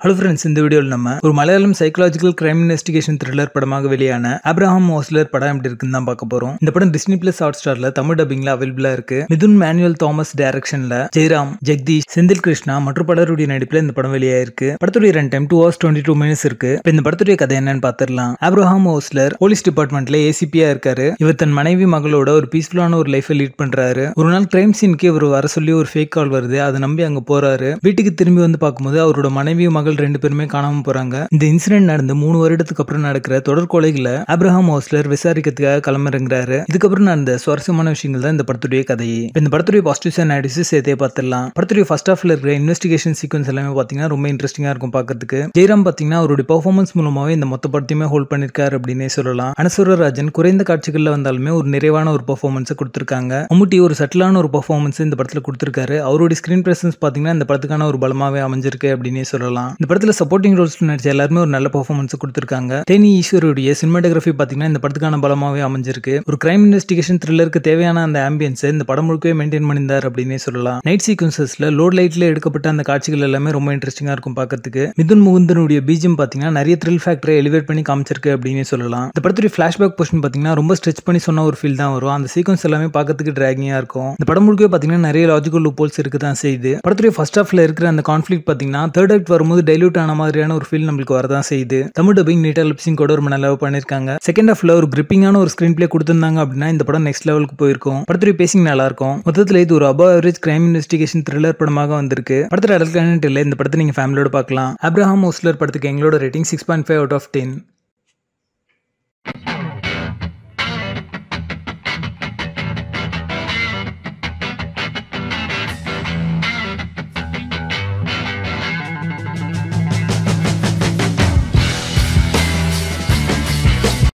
hello friends இந்த வீடியோவில் நம்ம ஒரு Malayalam psychological crime investigation thriller படமாக வெளியான அப்ரஹாம் ஓஸ்லர் படம் எப்படி இருக்குன்னு தான் பார்க்க போறோம் இந்த படம் டிஸ்னி பிளஸ் ஹாட் ஸ்டார்ல தமிழ் டப்பிங்ல அவைலபிளா இருக்கு மிதுன் மேனுவல் தாமஸ் டைரக்ஷன்ல ஜெயராம் ஜெகதீஷ் செந்தில் கிருஷ்ணா மற்றும் பலருடைய நடிப்புல இந்த படம் வெளியாயிருக்கு படத்துடைய run time two hours twenty two minutes இருக்கு இப்ப இந்த படத்துடைய கதை என்னன்னு பார்த்துடலாம் அப்ரஹாம் ஓஸ்லர் போலீஸ் டிபார்ட்மெண்ட்ல ஏசிபியா இருக்காரு இவர் தன் மனைவி மகளோட ஒரு பீஸ்ஃபுல்லான ஒரு லைஃபை லீட் பண்றாரு ஒரு நாள் கிரைம் சீனுக்கு இவர் வர சொல்லி ஒரு ஃபேக் கால் வருது அதை நம்பி அங்க போறாரு வீட்டுக்கு திரும்பி வந்து பார்க்கும்போது அவரோட மனைவி மகள் ரெண்டு பேருமே காணாம போறாங்க இந்த இன்சிடென்ட் நடந்து மூணு வருடத்துக்கு அப்புறம் நடக்கிற தொடர் கொலைகளை அப்ரஹாம் ஹோஸ்லர் விசாரிக்கிறதுக்காக களமிறங்குறாரு இதுக்கப்புறம் நடந்த சுவாரஸ்யமான விஷயங்கள் தான் இந்த படத்துடைய கதையே இப்ப இந்த படத்துடைய பாசிட்டிவ்ஸ் அண்ட் அடிசஸ் சேர்த்தே பார்த்துடலாம் படத்துடைய ஃபர்ஸ்ட் ஹாஃப்ல இருக்கிற இன்வெஸ்டிகேஷன் சீக்வன்ஸ் எல்லாமே பாத்தீங்கன்னா ரொம்ப இன்ட்ரெஸ்டிங்கா இருக்கும் பார்க்கறதுக்கு ஜெயராம் பாத்தீங்கன்னா அவருடைய பெர்ஃபார்மன்ஸ் மூலமாவே இந்த மொத்த படத்தையுமே ஹோல்ட் பண்ணிருக்காரு அப்படின்னே சொல்லலாம் அனசுரராஜன் குறைந்த காட்சிகள்ல வந்தாலுமே ஒரு நிறைவான ஒரு பெர்ஃபார்மன்ஸை கொடுத்திருக்காங்க மம்முட்டி ஒரு சட்டிலான ஒரு பெர்ஃபார்மன்ஸ் இந்த படத்துல கொடுத்திருக்காரு அவருடைய ஸ்கிரீன் பிரசன்ஸ் பாத்தீங்கன்னா இந்த படத்துக்கான ஒரு பலமாவே அமைஞ்சிருக்கு அப்படின்னே சொல்லலாம் இந்த படத்துல சப்போர்ட்டிங் ரோல்ஸ் நடிச்ச எல்லாருமே ஒரு நல்ல பெர்ஃபார்மன்ஸ் கொடுத்திருக்காங்க தேனி ஈஸ்வருடைய சினிமாட்டோகிராஃபி பாத்தீங்கன்னா இந்த படத்துக்கான பலமாவே அமைஞ்சிருக்கு ஒரு கிரைம் இன்வெஸ்டிகேஷன் த்ரில்லருக்கு தேவையான அந்த ஆம்பியன்ஸை இந்த படம் முழுக்கவே மெயின்டைன் பண்ணியிருந்தார் அப்படின்னே சொல்லலாம் நைட் சீக்வன்சஸ்ல லோட் லைட்ல எடுக்கப்பட்ட அந்த காட்சிகள் எல்லாமே ரொம்ப இன்ட்ரெஸ்டிங்கா இருக்கும் பார்க்கறதுக்கு மிதுன் முகுந்தனுடைய பீஜம் பாத்தீங்கன்னா நிறைய த்ரில் ஃபேக்டரை எலிவேட் பண்ணி காமிச்சிருக்கு அப்படின்னு சொல்லலாம் இந்த படத்துடைய ஃபிளாஷ்பேக் போர்ஷன் பாத்தீங்கன்னா ரொம்ப ஸ்ட்ரெச் பண்ணி சொன்ன ஒரு ஃபீல் தான் வரும் அந்த சீக்வன்ஸ் எல்லாமே பார்க்கறதுக்கு டிராகிங்கா இருக்கும் இந்த படம் முழுக்கவே பாத்தீங்கன்னா நிறைய லாஜிக்கல் லூப்போல்ஸ் இருக்கு தான் செய்யுது படத்துடைய ஃபர்ஸ்ட் ஹாஃப்ல இருக்கிற அந்த கான்ஃபிளிக் பாத்தீங்கன்னா தேர்ட் ஆக்ட் வரும்போது டைல்யூட் ஆன மாதிரியான ஒரு ஃபீல் நம்மளுக்கு வரதான் செய்யுது தமிழ் டப்பிங் நீட்டா லிப்சிங் கூட ரொம்ப நல்லா பண்ணிருக்காங்க செகண்ட் ஹாஃப்ல ஒரு கிரிப்பிங்கான ஒரு ஸ்கிரீன் பிளே கொடுத்திருந்தாங்க அப்படின்னா இந்த படம் நெக்ஸ்ட் லெவலுக்கு போயிருக்கும் படத்துடைய பேசிங் நல்லா இருக்கும் மொத்தத்தில் இது ஒரு above average crime investigation thriller படமாக வந்திருக்கு படத்துல அடல்ட் இல்லை இந்த படத்தை நீங்க ஃபேமிலியோட பார்க்கலாம் அப்ரஹாம் ஓஸ்லர் படத்துக்கு எங்களோட rating six point five out of ten